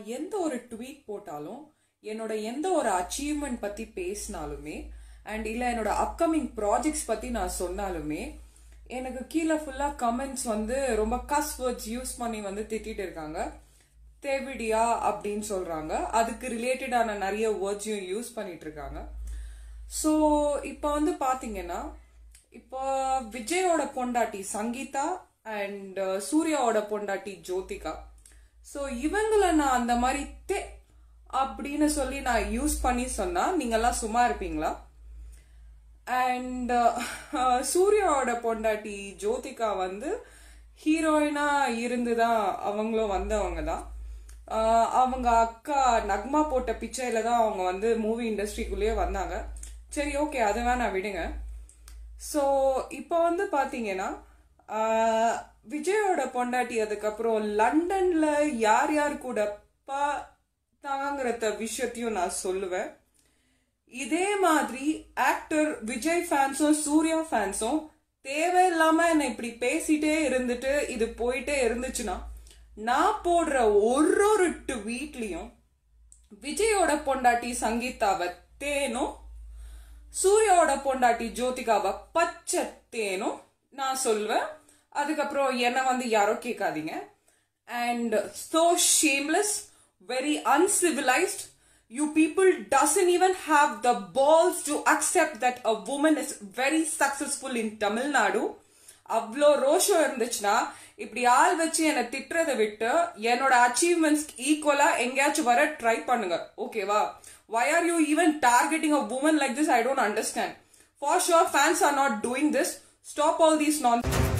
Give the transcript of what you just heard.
எந்த ஒரு ட்வீட் போட்டாலும் என்னோட எந்த ஒரு அச்சீவ்மெண்ட் பத்தி பேசினாலுமே அண்ட் இல்ல என்னோட அப்கமிங் ப்ராஜெக்ட்ஸ் பத்தி நான் சொன்னாலுமே எனக்கு கீழே ஃபுல்லா கமெண்ட்ஸ் வந்து ரொம்ப கஸ் வேர்ட்ஸ் யூஸ் பண்ணி வந்து திட்டிட்டு இருக்காங்க தேவிடியா அப்படின்னு சொல்றாங்க அதுக்கு ரிலேட்டடான நிறைய வேர்ட்ஸையும் யூஸ் பண்ணிட்டு இருக்காங்க ஸோ இப்போ வந்து பாத்தீங்கன்னா இப்போ விஜயோட பொண்டாட்டி சங்கீதா அண்ட் சூர்யாவோட பொண்டாட்டி ஜோதிகா ஸோ இவங்களை நான் அந்த மாதிரி தே அப்படின்னு சொல்லி நான் யூஸ் பண்ணி சொன்னா நீங்கெல்லாம் சும்மா இருப்பீங்களா அண்ட் சூர்யாவோட பொண்டாட்டி ஜோதிகா வந்து ஹீரோயினா இருந்துதான் அவங்களும் வந்தவங்க தான் ஆஹ் அவங்க அக்கா நக்மா போட்ட பிச்சையில தான் அவங்க வந்து மூவி இண்டஸ்ட்ரிக்குள்ளேயே வந்தாங்க சரி ஓகே அது வேணா விடுங்க ஸோ இப்போ வந்து பாத்தீங்கன்னா ஆஹ் விஜயோட பொண்டாட்டி அதுக்கப்புறம் லண்டன்ல யார் யார் கூட பார்த்தாங்கிறத விஷயத்தையும் நான் சொல்லுவேன் இதே மாதிரி ஆக்டர் விஜய் ஃபேன்ஸும் சூர்யா ஃபேன்ஸும் தேவையில்லாம என்னை இப்படி பேசிட்டே இருந்துட்டு இது போயிட்டே இருந்துச்சுன்னா நான் போடுற ஒரு ஒரு ட்வீட்லயும் விஜயோட பொண்டாட்டி சங்கீதாவை தேனும் சூர்யாவோட பொண்டாட்டி ஜோதிகாவை பச்சை தேனும் நான் சொல்லுவேன் அதுக்கப்புறம் என்ன வந்து யாரோ கேட்காதீங்க and so shameless very uncivilized you people doesn't even have the balls to accept that a woman is very successful in tamil nadu அவ்வளோ ரோஷம் இருந்துச்சுன்னா இப்படி ஆள் வச்சு என்னை திட்டுறதை விட்டு என்னோட அச்சீவ்மெண்ட்ஸ் ஈக்குவலா எங்கேயாச்சும் வர ட்ரை பண்ணுங்க ஓகேவா why are you even targeting a woman like this i don't understand for sure fans are not doing this stop all these nonsense